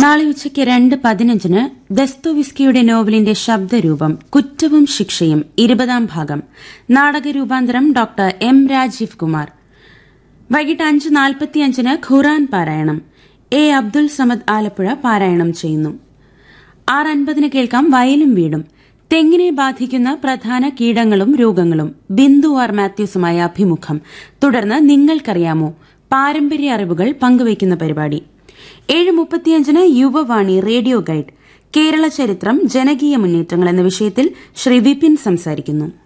നാളെ ഉച്ചയ്ക്ക് രണ്ട് പതിനഞ്ചിന് ദസ്തോവിസ്കിയുടെ നോവലിന്റെ ശബ്ദരൂപം കുറ്റവും ശിക്ഷയും ഇരുപതാം ഭാഗം നാടകരൂപാന്തരം ഡോക്ടർ എം രാജീവ് കുമാർ വൈകിട്ട് അഞ്ച് നാൽപ്പത്തിയഞ്ചിന് ഖുറാൻ പാരായണം എ അബ്ദുൽ സമദ് ആലപ്പുഴ പാരായണം ചെയ്യുന്നു ആറ് അൻപതിന് കേൾക്കാം വയലും വീടും തെങ്ങിനെ ബാധിക്കുന്ന പ്രധാന കീടങ്ങളും രോഗങ്ങളും ബിന്ദു ആർ മാത്യൂസുമായ അഭിമുഖം തുടർന്ന് നിങ്ങൾക്കറിയാമോ പാരമ്പര്യ അറിവുകൾ പങ്കുവയ്ക്കുന്ന പരിപാടി ഏഴ് മുപ്പത്തിയഞ്ചിന് യുവവാണി റേഡിയോ ഗൈഡ് കേരള ചരിത്രം ജനകീയ മുന്നേറ്റങ്ങൾ എന്ന വിഷയത്തിൽ ശ്രീ വിപിൻ സംസാരിക്കുന്നു